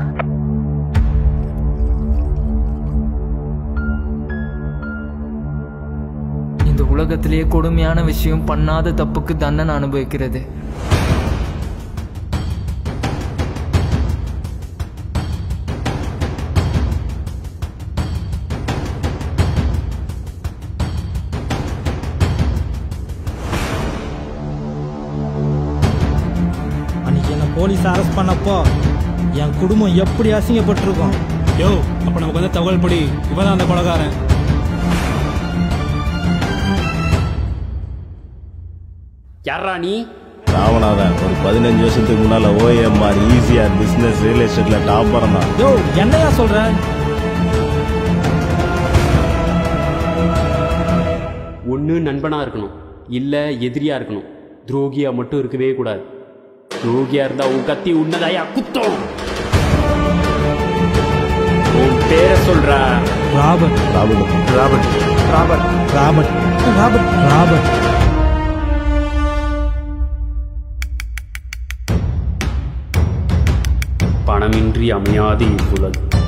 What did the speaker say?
இந்த உலகத்திலேயே கொடுமையான விஷயம் பண்ணாத தப்புக்கு தண்டனை அனுபவிக்கிறது அன்னைக்கு என்ன போலீஸ் அரெஸ்ட் பண்ணப்போ என் குடும்பம் எப்படி அசிங்கப்பட்டிருக்கும் யோ அப்ப நமக்கு வந்து தகவல் படி இவன் தான் அந்த கொலகாரன் யாரா நீ ராமநாதன் ஒரு பதினஞ்சு வருஷத்துக்கு முன்னால ஓஎம்ஆர் ஈஸிஆர் பிசினஸ் ரியல் எஸ்டேட்ல டாப்பர் தான் யோ என்னையா சொல்ற ஒன்று நண்பனா இருக்கணும் இல்லை எதிரியா இருக்கணும் துரோகியா மட்டும் இருக்கவே கூடாது துரோகியா இருந்தா உன் கத்தி உன்னதாயா குத்தம் உன் பேரை சொல்றா Robert Robert Robert Robert Robert Robert Robert பணமின்றி அமையாது இவ்வுலகு